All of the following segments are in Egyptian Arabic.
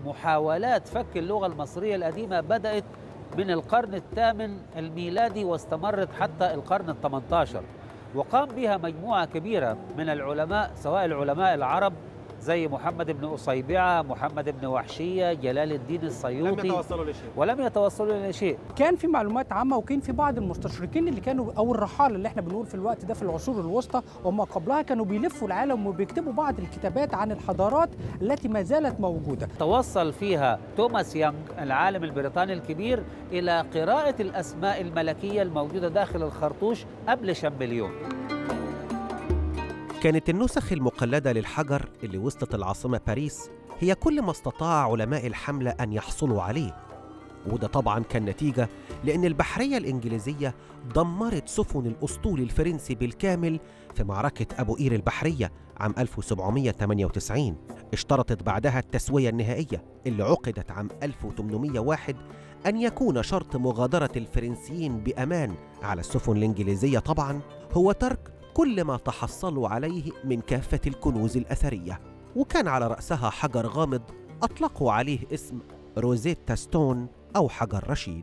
محاولات فك اللغة المصرية القديمة بدأت من القرن الثامن الميلادي واستمرت حتى القرن الثمنتاشر وقام بها مجموعة كبيرة من العلماء سواء العلماء العرب زي محمد بن أصيبعة محمد بن وحشية جلال الدين لم السيوطي يتوصلوا لشيء ولم يتوصلوا إلى شيء كان في معلومات عامه وكان في بعض المستشرقين اللي كانوا او الرحاله اللي احنا بنقول في الوقت ده في العصور الوسطى وما قبلها كانوا بيلفوا العالم وبيكتبوا بعض الكتابات عن الحضارات التي ما زالت موجوده توصل فيها توماس يانغ العالم البريطاني الكبير إلى قراءة الأسماء الملكية الموجودة داخل الخرطوش قبل شامبليون كانت النسخ المقلدة للحجر اللي وصلت العاصمة باريس هي كل ما استطاع علماء الحملة أن يحصلوا عليه وده طبعا كان نتيجة لأن البحرية الإنجليزية دمرت سفن الأسطول الفرنسي بالكامل في معركة أبو قير البحرية عام 1798 اشترطت بعدها التسوية النهائية اللي عقدت عام 1801 أن يكون شرط مغادرة الفرنسيين بأمان على السفن الإنجليزية طبعا هو ترك كل ما تحصلوا عليه من كافة الكنوز الأثرية وكان على رأسها حجر غامض أطلقوا عليه اسم روزيتا ستون أو حجر رشيد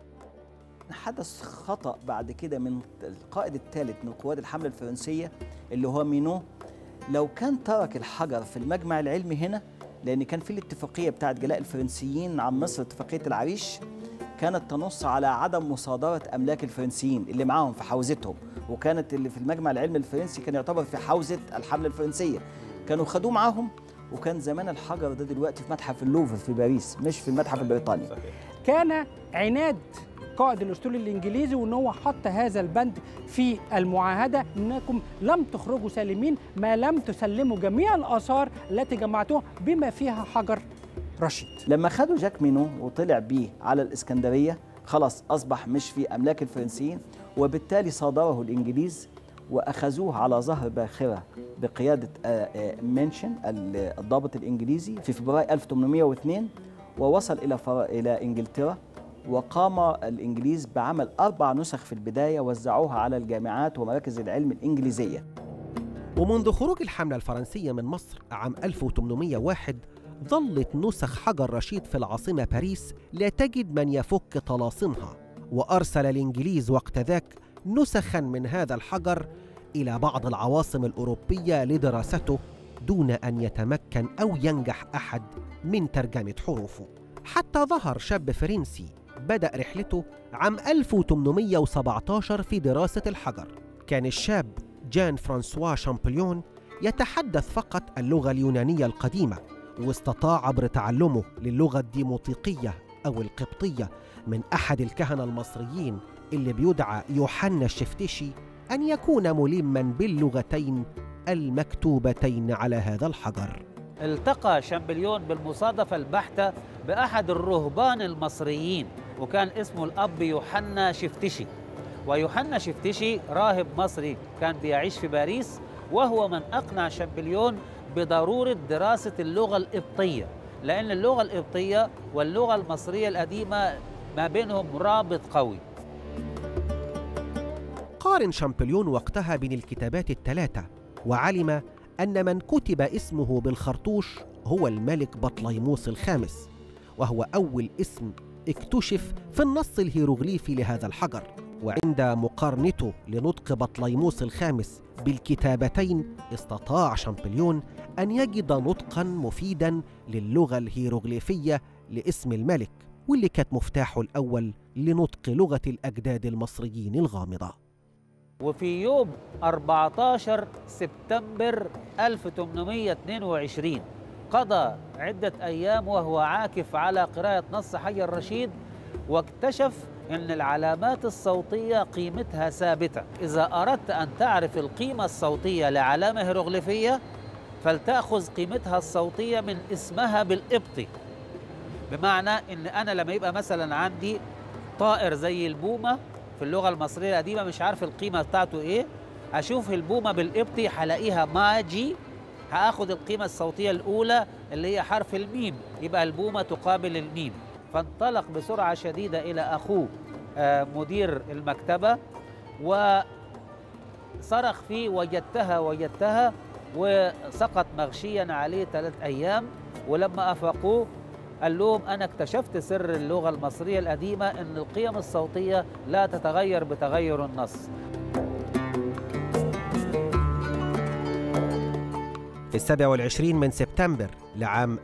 حدث خطأ بعد كده من القائد الثالث من قوات الحملة الفرنسية اللي هو مينو لو كان ترك الحجر في المجمع العلمي هنا لأن كان في الاتفاقية بتاعت جلاء الفرنسيين عن مصر اتفاقية العريش كانت تنص على عدم مصادرة أملاك الفرنسيين اللي معاهم في حوزتهم وكانت اللي في المجمع العلمي الفرنسي كان يعتبر في حوزة الحملة الفرنسية كانوا خدوه معاهم وكان زمان الحجر ده دلوقتي في متحف اللوفر في باريس مش في المتحف البريطاني كان عناد قائد الاسطول الانجليزي وان هو حط هذا البند في المعاهده انكم لم تخرجوا سالمين ما لم تسلموا جميع الاثار التي جمعتوها بما فيها حجر رشيد لما خدوا جاك مينو وطلع بيه على الإسكندرية خلاص أصبح مش في أملاك الفرنسيين وبالتالي صادره الإنجليز وأخذوه على ظهر باخرة بقيادة آه، آه، منشن ال- الضابط الإنجليزي في فبراير 1802 ووصل إلى فر... إلى إنجلترا وقام الإنجليز بعمل أربع نسخ في البداية وزعوها على الجامعات ومراكز العلم الإنجليزية ومنذ خروج الحملة الفرنسية من مصر عام 1801 ظلت نسخ حجر رشيد في العاصمة باريس لا تجد من يفك طلاسمها وأرسل الإنجليز وقت ذاك نسخا من هذا الحجر إلى بعض العواصم الأوروبية لدراسته دون أن يتمكن أو ينجح أحد من ترجمة حروفه حتى ظهر شاب فرنسي بدأ رحلته عام 1817 في دراسة الحجر كان الشاب جان فرانسوا شامبليون يتحدث فقط اللغة اليونانية القديمة واستطاع عبر تعلمه للغة الديموطيقية أو القبطية من أحد الكهنة المصريين اللي بيدعى يوحنا الشفتشي أن يكون ملما باللغتين المكتوبتين على هذا الحجر التقى شامبليون بالمصادفة البحتة بأحد الرهبان المصريين وكان اسمه الأب يوحنا شفتشي ويوحنا شفتشي راهب مصري كان بيعيش في باريس وهو من أقنع شامبليون بضرورة دراسة اللغة القبطية لأن اللغة القبطية واللغة المصرية القديمة ما بينهم رابط قوي قارن شامبليون وقتها بين الكتابات الثلاثة وعلم أن من كتب اسمه بالخرطوش هو الملك بطليموس الخامس وهو أول اسم اكتشف في النص الهيروغليفي لهذا الحجر وعند مقارنته لنطق بطليموس الخامس بالكتابتين استطاع شامبليون أن يجد نطقا مفيدا للغة الهيروغليفية لاسم الملك واللي كانت مفتاحه الأول لنطق لغة الأجداد المصريين الغامضة وفي يوم 14 سبتمبر 1822 قضى عدة أيام وهو عاكف على قراءة نص حي الرشيد واكتشف أن العلامات الصوتية قيمتها ثابتة إذا أردت أن تعرف القيمة الصوتية لعلامة هيروغليفية فلتأخذ قيمتها الصوتية من اسمها بالقبطي بمعنى أن أنا لما يبقى مثلا عندي طائر زي البومة في اللغة المصرية القديمة مش عارف القيمة بتاعته إيه أشوف البومة بالقبطي هلاقيها ماجي هاخد القيمة الصوتية الأولى اللي هي حرف الميم يبقى البومة تقابل الميم فانطلق بسرعة شديدة إلى أخوه آه، مدير المكتبة وصرخ فيه وجدتها وجدتها وسقط مغشيا عليه ثلاث أيام ولما أفقوه قال لهم أنا اكتشفت سر اللغة المصرية القديمة أن القيم الصوتية لا تتغير بتغير النص في السابع والعشرين من سبتمبر لعام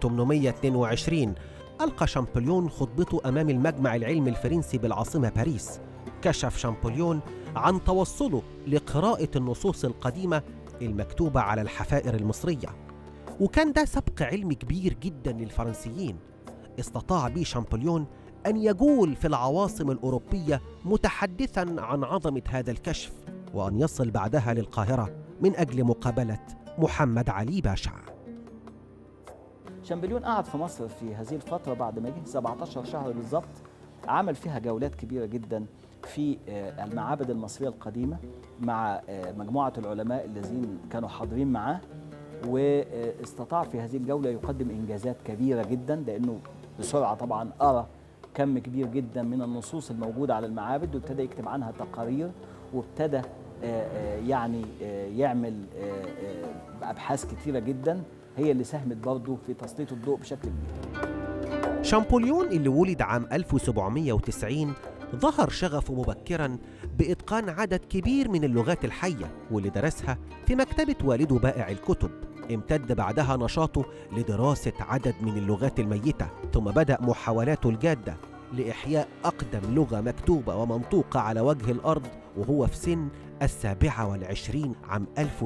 1822 ألقى شامبليون خطبته أمام المجمع العلمي الفرنسي بالعاصمة باريس كشف شامبليون عن توصله لقراءة النصوص القديمة المكتوبة على الحفائر المصرية وكان ده سبق علمي كبير جدا للفرنسيين استطاع به شامبليون أن يجول في العواصم الأوروبية متحدثا عن عظمة هذا الكشف وأن يصل بعدها للقاهرة من أجل مقابلة محمد علي باشا شامبليون قعد في مصر في هذه الفترة بعد ما جه 17 شهر بالظبط عمل فيها جولات كبيرة جدا في آه، المعابد المصرية القديمة مع آه، مجموعة العلماء الذين كانوا حاضرين معاه واستطاع في هذه الجولة يقدم إنجازات كبيرة جدا لأنه بسرعة طبعا أرى كم كبير جدا من النصوص الموجودة على المعابد وابتدى يكتب عنها تقارير وابتدى آه، آه، يعني آه، يعمل آه، آه، أبحاث كتيرة جدا هي اللي ساهمت برضه في تسليط الضوء بشكل كبير شامبوليون اللي ولد عام 1790 ظهر شغفه مبكرا بإتقان عدد كبير من اللغات الحية واللي درسها في مكتبة والده بائع الكتب امتد بعدها نشاطه لدراسة عدد من اللغات الميتة ثم بدأ محاولاته الجادة لإحياء أقدم لغة مكتوبة ومنطوقة على وجه الأرض وهو في سن السابعة والعشرين عام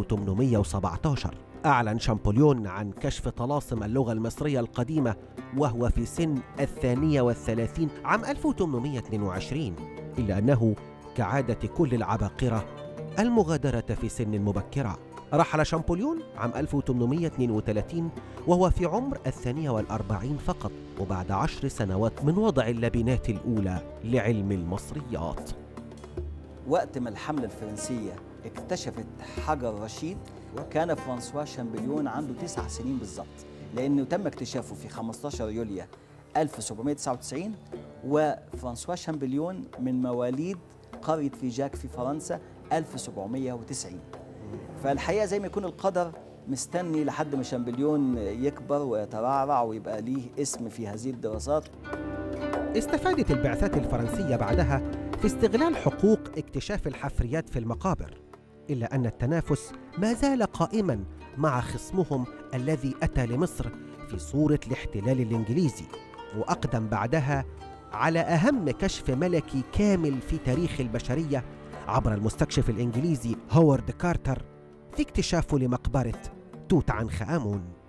1817 أعلن شامبوليون عن كشف طلاسم اللغة المصرية القديمة وهو في سن الثانية والثلاثين عام 1822 إلا أنه كعادة كل العباقرة المغادرة في سن مبكرة رحل شامبوليون عام 1832 وهو في عمر الثانية والأربعين فقط وبعد عشر سنوات من وضع اللبنات الأولى لعلم المصريات وقت ما الحملة الفرنسية اكتشفت حجر رشيد كان فرانسوا شامبليون عنده تسع سنين بالظبط لأنه تم اكتشافه في 15 يوليو 1799 وفرانسوا شامبليون من مواليد قرية فيجاك في فرنسا 1790 فالحقيقة زي ما يكون القدر مستني لحد ما شامبليون يكبر ويترعرع ويبقى ليه اسم في هذه الدراسات استفادت البعثات الفرنسية بعدها في استغلال حقوق اكتشاف الحفريات في المقابر إلا أن التنافس ما زال قائما مع خصمهم الذي أتى لمصر في صورة الاحتلال الإنجليزي وأقدم بعدها على أهم كشف ملكي كامل في تاريخ البشرية عبر المستكشف الإنجليزي هوارد كارتر في اكتشافه لمقبرة توت عنخ آمون